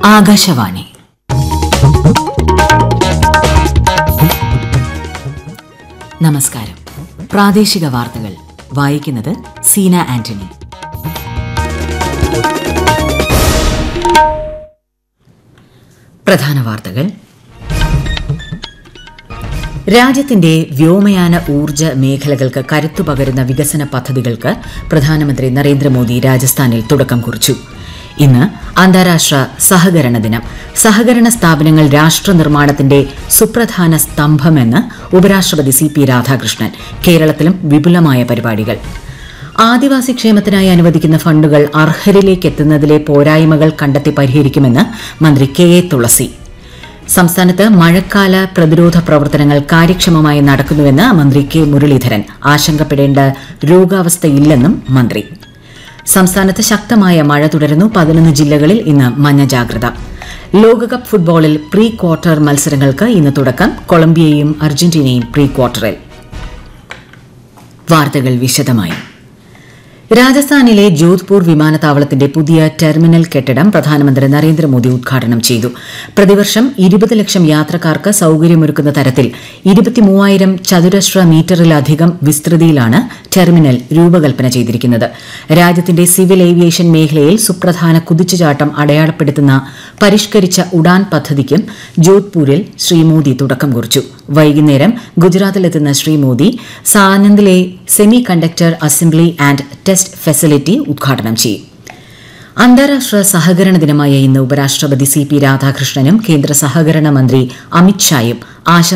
ആകാശവാണി നമസ്കാരം പ്രാദേശിക വാർത്തകൾ വായിക്കുന്നത് സീന ആന്റണി പ്രധാന വാർത്തകൾ രാജ്യത്തിന്റെ വ്യോമയാന ഊർജ്ജ മേഖലകൾക്ക് കരുത്തു പകരുന്ന വികസന പദ്ധതികൾക്ക് പ്രധാനമന്ത്രി നരേന്ദ്രമോദി രാജസ്ഥാനിൽ തുടക്കം കുറിച്ചു ഇന്ന് അന്താരാഷ്ട്ര സഹകരണ ദിനം സഹകരണ സ്ഥാപനങ്ങൾ രാഷ്ട്ര നിർമ്മാണത്തിന്റെ സുപ്രധാന സ്തംഭമെന്ന് ഉപരാഷ്ട്രപതി സി പി രാധാകൃഷ്ണൻ കേരളത്തിലും വിപുലമായ പരിപാടികൾ ആദിവാസി ക്ഷേമത്തിനായി അനുവദിക്കുന്ന ഫണ്ടുകൾ അർഹരിലേക്ക് എത്തുന്നതിലെ പോരായ്മകൾ കണ്ടെത്തി പരിഹരിക്കുമെന്ന് മന്ത്രി കെ എ തുളസി സംസ്ഥാനത്ത് മഴക്കാല പ്രതിരോധ പ്രവർത്തനങ്ങൾ കാര്യക്ഷമമായി നടക്കുന്നുവെന്ന് മന്ത്രി കെ മുരളീധരൻ ആശങ്കപ്പെടേണ്ട രോഗാവസ്ഥയില്ലെന്നും മന്ത്രി സംസ്ഥാനത്ത് ശക്തമായ മഴ തുടരുന്നു പതിനൊന്ന് ജില്ലകളിൽ ഇന്ന് മഞ്ഞ ജാഗ്രത ലോകകപ്പ് ഫുട്ബോളിൽ പ്രീ ക്വാർട്ടർ മത്സരങ്ങൾക്ക് ഇന്ന് തുടക്കം കൊളംബിയയും അർജന്റീനയും പ്രീ ക്വാർട്ടറിൽ വാർത്തകൾ വിശദമായി രാജസ്ഥാനിലെ ജോധ്പൂർ വിമാനത്താവളത്തിന്റെ പുതിയ ടെർമിനൽ കെട്ടിടം പ്രധാനമന്ത്രി നരേന്ദ്രമോദി ഉദ്ഘാടനം ചെയ്തു പ്രതിവർഷം ഇരുപത് ലക്ഷം യാത്രക്കാർക്ക് സൌകര്യമൊരുക്കുന്ന തരത്തിൽ ഇരുപത്തിമൂവായിരം ചതുരശ്ര മീറ്ററിലധികം വിസ്തൃതിയിലാണ് ടെർമിനൽ രൂപകൽപ്പന ചെയ്തിരിക്കുന്നത് രാജ്യത്തിന്റെ സിവിൽ ഏവിയേഷൻ മേഖലയിൽ സുപ്രധാന കുതിച്ചുചാട്ടം അടയാളപ്പെടുത്തുന്ന പരിഷ്കരിച്ച ഉഡാൻ പദ്ധതിക്കും ജോധ്പൂരിൽ ശ്രീ മോദി തുടക്കം കുറിച്ചു വൈകുന്നേരം ഗുജറാത്തിലെത്തുന്ന ശ്രീ മോദി സാനന്ദിലെ semiconductor assembly and test facility ഉദ്ഘാടനം ചെയ്യും അന്താരാഷ്ട്ര സഹകരണ ദിനമായ ഇന്ന് ഉപരാഷ്ട്രപതി സി പി രാധാകൃഷ്ണനും കേന്ദ്ര സഹകരണ മന്ത്രി അമിത്ഷായും ആശംസ